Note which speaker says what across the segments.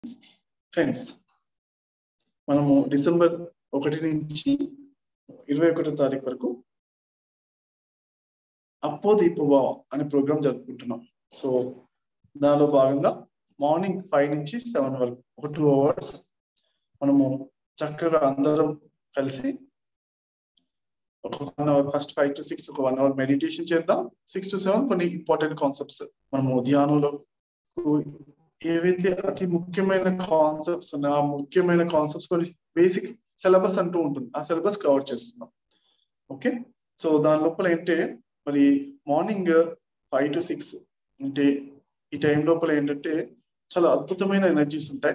Speaker 1: friends మనము December ఒకటి నుంచి ఇరవై ఒకటో తారీఖు వరకు అప్పో దీపభావ అనే ప్రోగ్రామ్ జరుపుకుంటున్నాం సో దానిలో భాగంగా మార్నింగ్ ఫైవ్ నుంచి సెవెన్ వరకు ఒక టూ అవర్స్ మనము చక్కగా అందరం కలిసి ఒక one hour first five to six ఒక వన్ అవర్ మెడిటేషన్ చేద్దాం సిక్స్ టు సెవెన్ కొన్ని ఇంపార్టెంట్ కాన్సెప్ట్స్ మనము ధ్యానంలో ఏవైతే అతి ముఖ్యమైన కాన్సెప్ట్స్ ఉన్నాయో ఆ ముఖ్యమైన కాన్సెప్ట్స్ కొన్ని బేసిక్ సిలబస్ అంటూ ఉంటుంది ఆ సిలబస్ కవర్ చేస్తున్నాం ఓకే సో దాని లోపల ఏంటంటే మరి మార్నింగ్ ఫైవ్ టు సిక్స్ అంటే ఈ టైం లోపల ఏంటంటే చాలా అద్భుతమైన ఎనర్జీస్ ఉంటాయి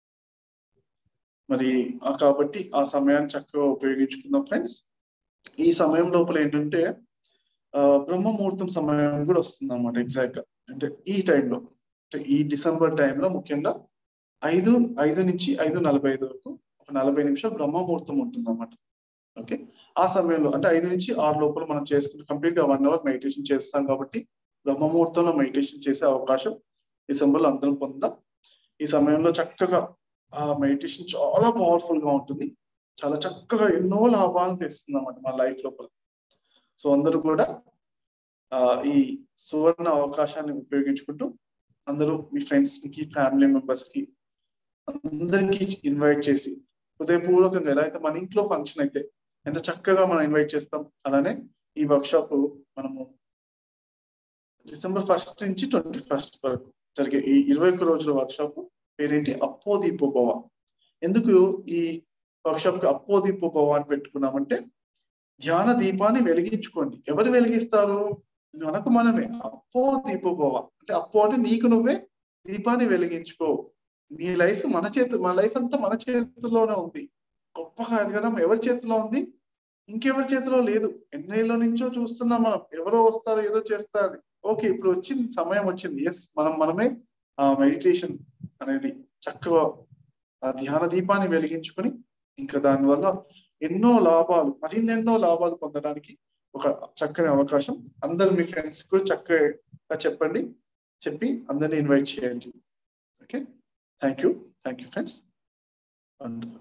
Speaker 1: మరి కాబట్టి ఆ సమయాన్ని చక్కగా ఉపయోగించుకుందాం ఫ్రెండ్స్ ఈ సమయం లోపల ఏంటంటే బ్రహ్మ ముహూర్తం సమయం కూడా వస్తుంది అనమాట ఎగ్జాక్ట్ గా అంటే ఈ టైంలో అంటే ఈ డిసెంబర్ టైంలో ముఖ్యంగా ఐదు ఐదు నుంచి ఐదు నలభై ఐదు వరకు ఒక నలభై నిమిషాలు బ్రహ్మ ముహూర్తం ఉంటుంది అనమాట ఓకే ఆ సమయంలో అంటే ఐదు నుంచి ఆరు లోపల మనం చేసుకుంటే కంప్లీట్ గా వన్ అవర్ మెడిటేషన్ చేస్తాం కాబట్టి బ్రహ్మ ముహూర్తంలో మెడిటేషన్ చేసే అవకాశం డిసెంబర్ లో అందరం పొందాం ఈ సమయంలో చక్కగా ఆ మెడిటేషన్ చాలా పవర్ఫుల్ గా ఉంటుంది చాలా చక్కగా ఎన్నో లాభాలను తెస్తుంది అన్నమాట మన లైఫ్ లోపల సో అందరూ కూడా ఆ ఈ సువర్ణ అవకాశాన్ని ఉపయోగించుకుంటూ అందరూ మీ ఫ్రెండ్స్ కి ఫ్యామిలీ మెంబర్స్ కి అందరికి ఇన్వైట్ చేసి హృదయపూర్వకంగా ఎలా అయితే మన ఇంట్లో ఫంక్షన్ అయితే ఎంత చక్కగా మనం ఇన్వైట్ చేస్తాం అలానే ఈ వర్క్ షాప్ మనము డిసెంబర్ ఫస్ట్ నుంచి ట్వంటీ ఫస్ట్ వరకు జరిగే ఈ ఇరవై ఒక్క రోజుల వర్క్ షాప్ పేరేంటి అప్పో దీపోభవ ఎందుకు ఈ వర్క్ షాప్ కి అప్పో దీపోభవ అని పెట్టుకున్నామంటే ధ్యాన దీపాన్ని వెలిగించుకోండి ఎవరు వెలిగిస్తారు మనకు మనమే అప్పో దీపోభవ అంటే అప్పో అంటే నీకు నువ్వే దీపాన్ని వెలిగించుకో నీ లైఫ్ మన చేతి మన లైఫ్ అంతా మన చేతిలోనే ఉంది గొప్పగా ఎదగడం ఎవరి చేతిలో ఉంది ఇంకెవరి చేతిలో లేదు ఎన్నేళ్ళ నుంచో చూస్తున్నాం మనం ఎవరో వస్తారు ఏదో చేస్తారు ఓకే ఇప్పుడు వచ్చింది సమయం వచ్చింది ఎస్ మనం మనమే ఆ మెడిటేషన్ అనేది చక్కగా ఆ ధ్యాన దీపాన్ని వెలిగించుకొని ఇంకా దానివల్ల ఎన్నో లాభాలు మరిన్నెన్నో లాభాలు పొందడానికి ఒక చక్కని అవకాశం అందరు మీ ఫ్రెండ్స్ కూడా చక్కగా చెప్పండి చెప్పి అందరిని ఇన్వైట్ చేయండి okay thank you thank you friends wonderful